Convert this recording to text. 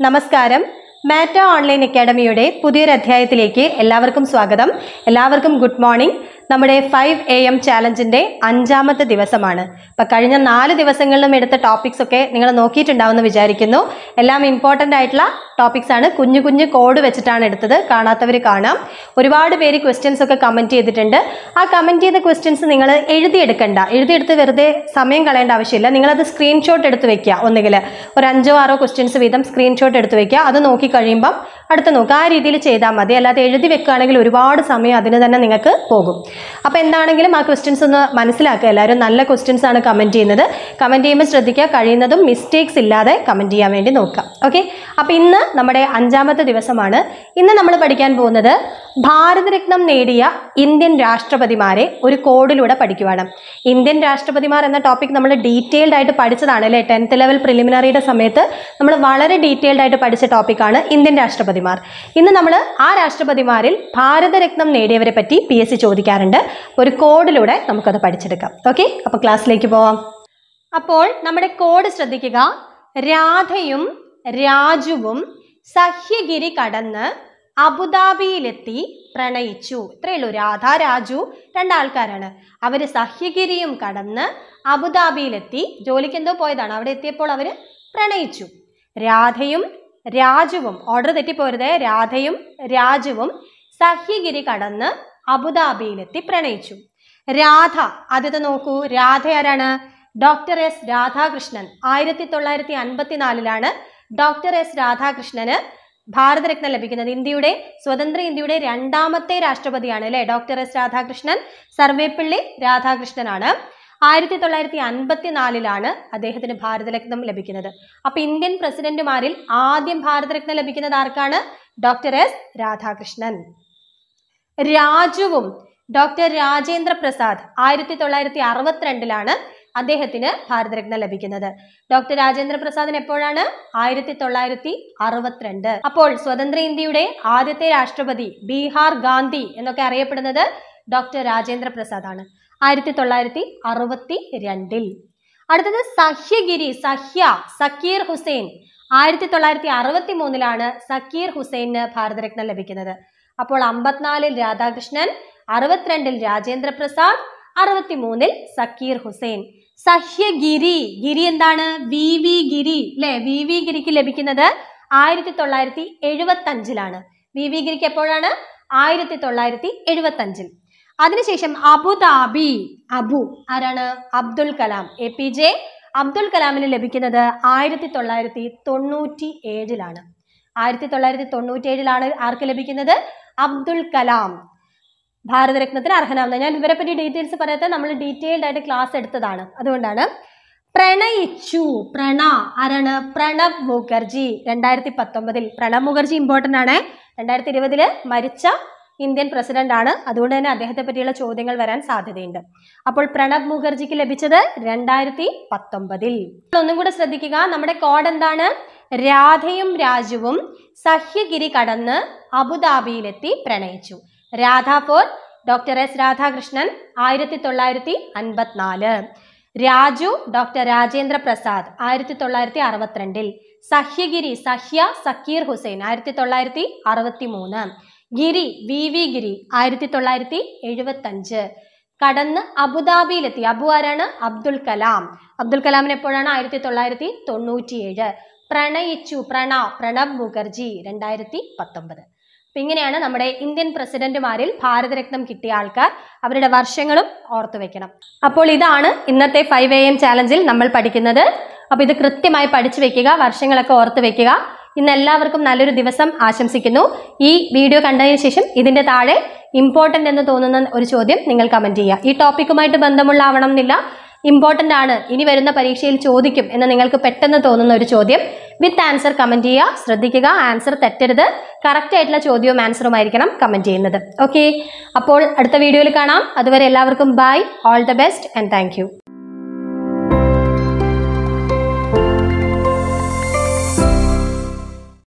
നമസ്കാരം മാറ്റ ഓൺലൈൻ അക്കാഡമിയുടെ പുതിയൊരു അധ്യായത്തിലേക്ക് എല്ലാവർക്കും സ്വാഗതം എല്ലാവർക്കും ഗുഡ് മോർണിംഗ് നമ്മുടെ ഫൈവ് എ എം ചാലഞ്ചിൻ്റെ അഞ്ചാമത്തെ ദിവസമാണ് അപ്പം കഴിഞ്ഞ നാല് ദിവസങ്ങളിലും എടുത്ത ടോപ്പിക്സ് ഒക്കെ നിങ്ങൾ നോക്കിയിട്ടുണ്ടാവുമെന്ന് വിചാരിക്കുന്നു എല്ലാം ഇമ്പോർട്ടൻ്റ് ആയിട്ടുള്ള ടോപ്പിക്സ് ആണ് കുഞ്ഞു കുഞ്ഞു കോഡ് വെച്ചിട്ടാണ് എടുത്തത് കാണാത്തവർ കാണാം ഒരുപാട് പേര് ക്വസ്റ്റ്യൻസ് ഒക്കെ കമൻറ്റ് ചെയ്തിട്ടുണ്ട് ആ കമൻറ്റ് ചെയ്ത ക്വസ്റ്റ്യൻസ് നിങ്ങൾ എഴുതിയെടുക്കണ്ട എഴുതിയെടുത്ത് വെറുതെ സമയം കളയേണ്ട ആവശ്യമില്ല നിങ്ങളത് സ്ക്രീൻഷോട്ട് എടുത്ത് വെക്കുക ഒന്നുകിൽ ഒരു അഞ്ചോ ആറോ ക്വസ്റ്റ്യൻസ് വീതം സ്ക്രീൻഷോട്ട് എടുത്ത് വെക്കുക അത് നോക്കി കഴിയുമ്പം അടുത്ത് നോക്കുക ആ രീതിയിൽ ചെയ്താൽ മതി അല്ലാതെ എഴുതി വെക്കുകയാണെങ്കിൽ ഒരുപാട് സമയം അതിന് തന്നെ നിങ്ങൾക്ക് പോകും അപ്പോൾ എന്താണെങ്കിലും ആ ക്വസ്റ്റ്യൻസ് ഒന്ന് മനസ്സിലാക്കുക എല്ലാവരും നല്ല ക്വസ്റ്റ്യൻസ് ആണ് കമൻറ്റ് ചെയ്യുന്നത് കമൻറ്റ് ചെയ്യുമ്പോൾ ശ്രദ്ധിക്കുക കഴിയുന്നതും മിസ്റ്റേക്സ് ഇല്ലാതെ കമൻറ്റ് ചെയ്യാൻ വേണ്ടി നോക്കുക ഓക്കെ അപ്പോൾ ഇന്ന് നമ്മുടെ അഞ്ചാമത്തെ ദിവസമാണ് ഇന്ന് നമ്മൾ പഠിക്കാൻ പോകുന്നത് ഭാരതരത്നം നേടിയ ഇന്ത്യൻ രാഷ്ട്രപതിമാരെ ഒരു കോഡിലൂടെ പഠിക്കുവാണ് ഇന്ത്യൻ രാഷ്ട്രപതിമാർ എന്ന ടോപ്പിക് നമ്മൾ ഡീറ്റെയിൽഡ് ആയിട്ട് പഠിച്ചതാണ് അല്ലേ ടെൻത്ത് ലെവൽ പ്രിലിമിനറിയുടെ സമയത്ത് നമ്മൾ വളരെ ഡീറ്റെയിൽഡ് ആയിട്ട് പഠിച്ച ടോപ്പിക്കാണ് ഇന്ത്യൻ രാഷ്ട്രപതിമാർ ഇന്ന് നമ്മൾ ആ രാഷ്ട്രപതിമാരിൽ ഭാരതരത്നം നേടിയവരെ പറ്റി പി എസ് സി ചോദിക്കാറുണ്ട് ഒരു കോഡിലൂടെ നമുക്കത് പഠിച്ചെടുക്കാം ഓക്കെ അപ്പോൾ ക്ലാസ്സിലേക്ക് പോവാം അപ്പോൾ നമ്മുടെ കോഡ് ശ്രദ്ധിക്കുക രാധയും രാജുവും സഹ്യഗിരി കടന്ന് അബുദാബിയിലെത്തി പ്രണയിച്ചു ഇത്രയേ ഉള്ളൂ രാധ രാജു രണ്ടാൾക്കാരാണ് അവർ സഹ്യഗിരിയും കടന്ന് അബുദാബിയിലെത്തി ജോലിക്ക് എന്തോ പോയതാണ് അവിടെ എത്തിയപ്പോൾ അവർ പ്രണയിച്ചു രാധയും രാജുവും ഓർഡർ തെറ്റിപ്പോരുതേ രാധയും രാജുവും സഹ്യഗിരി കടന്ന് അബുദാബിയിലെത്തി പ്രണയിച്ചു രാധ ആദ്യത്തെ നോക്കൂ രാധ ആരാണ് ഡോക്ടർ എസ് രാധാകൃഷ്ണൻ ആയിരത്തി തൊള്ളായിരത്തി അൻപത്തിനാലിലാണ് ഡോക്ടർ എസ് രാധാകൃഷ്ണന് ഭാരതരത്നം ലഭിക്കുന്നത് ഇന്ത്യയുടെ സ്വതന്ത്ര ഇന്ത്യയുടെ രണ്ടാമത്തെ രാഷ്ട്രപതിയാണ് അല്ലേ ഡോക്ടർ എസ് രാധാകൃഷ്ണൻ സർവേപ്പള്ളി രാധാകൃഷ്ണനാണ് ആയിരത്തി തൊള്ളായിരത്തി അൻപത്തിനാലിലാണ് അദ്ദേഹത്തിന് ഭാരതരത്നം ലഭിക്കുന്നത് അപ്പൊ ഇന്ത്യൻ പ്രസിഡന്റുമാരിൽ ആദ്യം ഭാരതരത്നം ലഭിക്കുന്നത് ആർക്കാണ് ഡോക്ടർ എസ് രാധാകൃഷ്ണൻ രാജുവും ഡോക്ടർ രാജേന്ദ്ര പ്രസാദ് ആയിരത്തി തൊള്ളായിരത്തി അറുപത്തിരണ്ടിലാണ് അദ്ദേഹത്തിന് ഭാരതരത്നം ലഭിക്കുന്നത് ഡോക്ടർ രാജേന്ദ്ര പ്രസാദിന് എപ്പോഴാണ് ആയിരത്തി തൊള്ളായിരത്തി അറുപത്തിരണ്ട് അപ്പോൾ സ്വതന്ത്ര ഇന്ത്യയുടെ ആദ്യത്തെ രാഷ്ട്രപതി ബീഹാർ ഗാന്ധി എന്നൊക്കെ അറിയപ്പെടുന്നത് ഡോക്ടർ രാജേന്ദ്ര പ്രസാദ് ആണ് ആയിരത്തി തൊള്ളായിരത്തി അറുപത്തി രണ്ടിൽ അടുത്തത് സഹ്യഗിരി സഹ്യ സക്കീർ ഹുസൈൻ ആയിരത്തി തൊള്ളായിരത്തി അറുപത്തി മൂന്നിലാണ് സക്കീർ ഹുസൈന് ഭാരതരത്നം ലഭിക്കുന്നത് അപ്പോൾ അമ്പത്തിനാലിൽ രാധാകൃഷ്ണൻ അറുപത്തിരണ്ടിൽ രാജേന്ദ്ര പ്രസാദ് അറുപത്തിമൂന്നിൽ സക്കീർ ഹുസൈൻ സഹ്യഗിരി ഗിരി എന്താണ് വി വി ഗിരി അല്ലെ വി വി ഗിരിക്ക് ലഭിക്കുന്നത് ആയിരത്തി തൊള്ളായിരത്തി എഴുപത്തി അഞ്ചിലാണ് വി വി ഗിരിക്ക് എപ്പോഴാണ് ആയിരത്തി തൊള്ളായിരത്തി എഴുപത്തി അഞ്ചിൽ അതിനുശേഷം അബുദാബി അബു ആരാണ് Abdul Kalam A P J Abdul കലാമിന് ലഭിക്കുന്നത് ആയിരത്തി തൊള്ളായിരത്തി തൊണ്ണൂറ്റി ഏഴിലാണ് ആയിരത്തി തൊള്ളായിരത്തി തൊണ്ണൂറ്റി ഏഴിലാണ് ആർക്ക് ലഭിക്കുന്നത് അബ്ദുൽ കലാം ഭാരതരത്നത്തിന് അർഹനാവുന്നത് ഞാൻ ഇവരെ പറ്റി ഡീറ്റെയിൽസ് പറയാത്ത നമ്മൾ ഡീറ്റെയിൽഡ് ആയിട്ട് ക്ലാസ് എടുത്തതാണ് അതുകൊണ്ടാണ് പ്രണയിച്ചു പ്രണ ആരാണ് പ്രണബ് മുഖർജി രണ്ടായിരത്തി പത്തൊമ്പതിൽ പ്രണബ് മുഖർജി ഇമ്പോർട്ടൻ്റ് ആണ് രണ്ടായിരത്തി ഇരുപതില് മരിച്ച ഇന്ത്യൻ പ്രസിഡന്റ് ആണ് അതുകൊണ്ട് തന്നെ അദ്ദേഹത്തെ പറ്റിയുള്ള ചോദ്യങ്ങൾ വരാൻ സാധ്യതയുണ്ട് അപ്പോൾ പ്രണബ് മുഖർജിക്ക് ലഭിച്ചത് രണ്ടായിരത്തി പത്തൊമ്പതിൽ ഒന്നും കൂടെ ശ്രദ്ധിക്കുക നമ്മുടെ കോഡ് എന്താണ് രാധയും രാജുവും സഹ്യഗിരി കടന്ന് അബുദാബിയിലെത്തി പ്രണയിച്ചു Radha for doctor S Radhakrishnan ആയിരത്തി തൊള്ളായിരത്തി അൻപത്തിനാല് രാജു ഡോക്ടർ രാജേന്ദ്ര പ്രസാദ് ആയിരത്തി തൊള്ളായിരത്തി അറുപത്തിരണ്ടിൽ സഹ്യഗിരി സഹ്യ സക്കീർ ഹുസൈൻ ആയിരത്തി തൊള്ളായിരത്തി അറുപത്തി മൂന്ന് ഗിരി വി വി ഗിരി ആയിരത്തി തൊള്ളായിരത്തി എഴുപത്തഞ്ച് കടന്ന് അബുദാബിയിലെത്തി അബു ആരാണ് അബ്ദുൽ കലാം അബ്ദുൽ കലാമിന് എപ്പോഴാണ് ആയിരത്തി തൊള്ളായിരത്തി തൊണ്ണൂറ്റിയേഴ് പ്രണയിച്ചു പ്രണ പ്രണബ് മുഖർജി രണ്ടായിരത്തി പത്തൊമ്പത് അപ്പം ഇങ്ങനെയാണ് നമ്മുടെ ഇന്ത്യൻ പ്രസിഡന്റുമാരിൽ ഭാരതരത്നം കിട്ടിയ ആൾക്കാർ അവരുടെ വർഷങ്ങളും ഓർത്തു വെക്കണം അപ്പോൾ ഇതാണ് ഇന്നത്തെ ഫൈവ് എ എം ചാലഞ്ചിൽ നമ്മൾ പഠിക്കുന്നത് അപ്പോൾ ഇത് കൃത്യമായി പഠിച്ചു വെക്കുക വർഷങ്ങളൊക്കെ ഓർത്ത് വെക്കുക ഇന്ന് എല്ലാവർക്കും നല്ലൊരു ദിവസം ആശംസിക്കുന്നു ഈ വീഡിയോ കണ്ടതിന് ശേഷം ഇതിൻ്റെ താഴെ ഇമ്പോർട്ടൻ്റ് എന്ന് തോന്നുന്ന ഒരു ചോദ്യം നിങ്ങൾ കമൻറ്റ് ചെയ്യുക ഈ ടോപ്പിക്കുമായിട്ട് ബന്ധമുള്ള ആവണം എന്നില്ല ഇമ്പോർട്ടൻ്റ് ആണ് ഇനി വരുന്ന പരീക്ഷയിൽ ചോദിക്കും എന്ന് നിങ്ങൾക്ക് പെട്ടെന്ന് തോന്നുന്ന ഒരു ചോദ്യം വിത്ത് ആൻസർ കമൻറ്റ് ചെയ്യുക ശ്രദ്ധിക്കുക ആൻസർ തെറ്റരുത് കറക്റ്റ് ആയിട്ടുള്ള ചോദ്യവും ആൻസറും ആയിരിക്കണം കമൻറ്റ് ചെയ്യുന്നത് ഓക്കെ അപ്പോൾ അടുത്ത വീഡിയോയിൽ കാണാം അതുവരെ എല്ലാവർക്കും bye all the best and thank